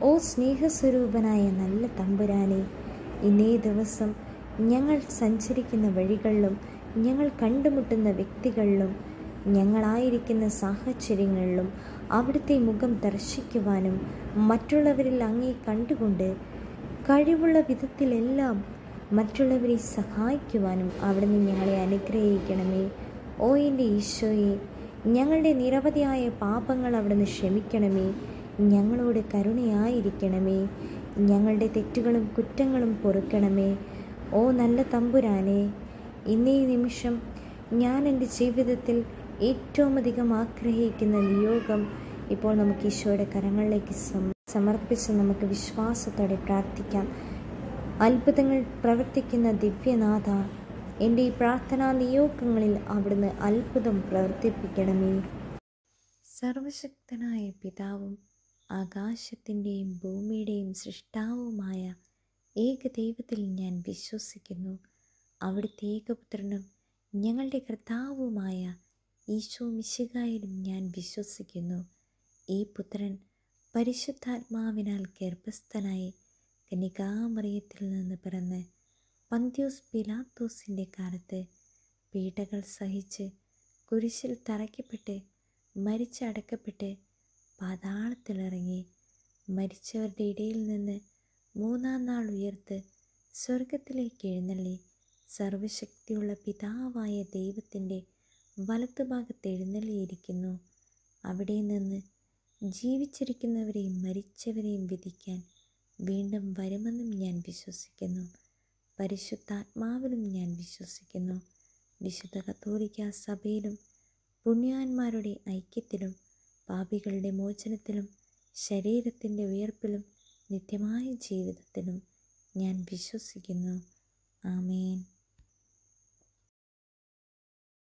ഓ സ്നേഹസ്വരൂപനായ നല്ല തമ്പുരാനെ ഇന്നേ ദിവസം ഞങ്ങൾ സഞ്ചരിക്കുന്ന വഴികളിലും ഞങ്ങൾ കണ്ടുമുട്ടുന്ന വ്യക്തികളിലും ഞങ്ങളായിരിക്കുന്ന സാഹചര്യങ്ങളിലും അവിടുത്തെ മുഖം ദർശിക്കുവാനും മറ്റുള്ളവരിൽ അങ്ങേ കണ്ടുകൊണ്ട് കഴിവുള്ള വിധത്തിലെല്ലാം മറ്റുള്ളവരെ സഹായിക്കുവാനും അവിടുന്ന് ഞങ്ങളെ അനുഗ്രഹിക്കണമേ ഓ എൻ്റെ ഈശോയെ ഞങ്ങളുടെ നിരവധിയായ പാപങ്ങൾ അവിടുന്ന് ക്ഷമിക്കണമേ ഞങ്ങളോട് കരുണയായിരിക്കണമേ ഞങ്ങളുടെ തെറ്റുകളും കുറ്റങ്ങളും പൊറുക്കണമേ ഓ നല്ല തമ്പുരാനെ ഇന്നേ നിമിഷം ഞാൻ എൻ്റെ ജീവിതത്തിൽ ഏറ്റവും അധികം ആഗ്രഹിക്കുന്ന നിയോഗം ഇപ്പോൾ നമുക്ക് ഈശോയുടെ കരങ്ങളിലേക്ക് സം സമർപ്പിച്ച് നമുക്ക് വിശ്വാസത്തോടെ പ്രാർത്ഥിക്കാം അത്ഭുതങ്ങൾ പ്രവർത്തിക്കുന്ന ദിവ്യനാഥ എൻ്റെ ഈ പ്രാർത്ഥനാ നിയോഗങ്ങളിൽ അവിടുന്ന് അത്ഭുതം പ്രവർത്തിപ്പിക്കണമേ സർവശക്തനായ പിതാവും ആകാശത്തിൻ്റെയും ഭൂമിയുടെയും സൃഷ്ടാവുമായ ഏകദൈവത്തിൽ ഞാൻ വിശ്വസിക്കുന്നു അവിടുത്തെ ഏകപുത്രനും ഞങ്ങളുടെ കർത്താവുമായ ഈശോ മിശികായിലും ഞാൻ വിശ്വസിക്കുന്നു ഈ പുത്രൻ പരിശുദ്ധാത്മാവിനാൽ ഗർഭസ്ഥനായി കനികാമറിയത്തിൽ നിന്ന് പിറന്ന് പന്ത്യോസ് പിലാത്തോസിൻ്റെ കാലത്ത് പീഡകൾ സഹിച്ച് കുരിശിൽ തറയ്ക്കപ്പെട്ട് മരിച്ചടക്കപ്പെട്ട് പാതാളത്തിലിറങ്ങി മരിച്ചവരുടെ ഇടയിൽ നിന്ന് മൂന്നാം നാൾ ഉയർത്ത് സ്വർഗത്തിലേക്ക് എഴുന്നള്ളി സർവശക്തിയുള്ള പിതാവായ ദൈവത്തിൻ്റെ വലത്തുഭാഗത്ത് എഴുന്നള്ളിയിരിക്കുന്നു അവിടെ നിന്ന് ജീവിച്ചിരിക്കുന്നവരെയും മരിച്ചവരെയും വിധിക്കാൻ വീണ്ടും വരുമെന്നും ഞാൻ വിശ്വസിക്കുന്നു പരിശുദ്ധാത്മാവിലും ഞാൻ വിശ്വസിക്കുന്നു വിശുദ്ധ കത്തോലിക്ക സഭയിലും പുണ്യാന്മാരുടെ ഐക്യത്തിലും പാപികളുടെ മോചനത്തിലും ശരീരത്തിൻ്റെ ഉയർപ്പിലും നിത്യമായ ജീവിതത്തിലും ഞാൻ വിശ്വസിക്കുന്നു ആമേൻ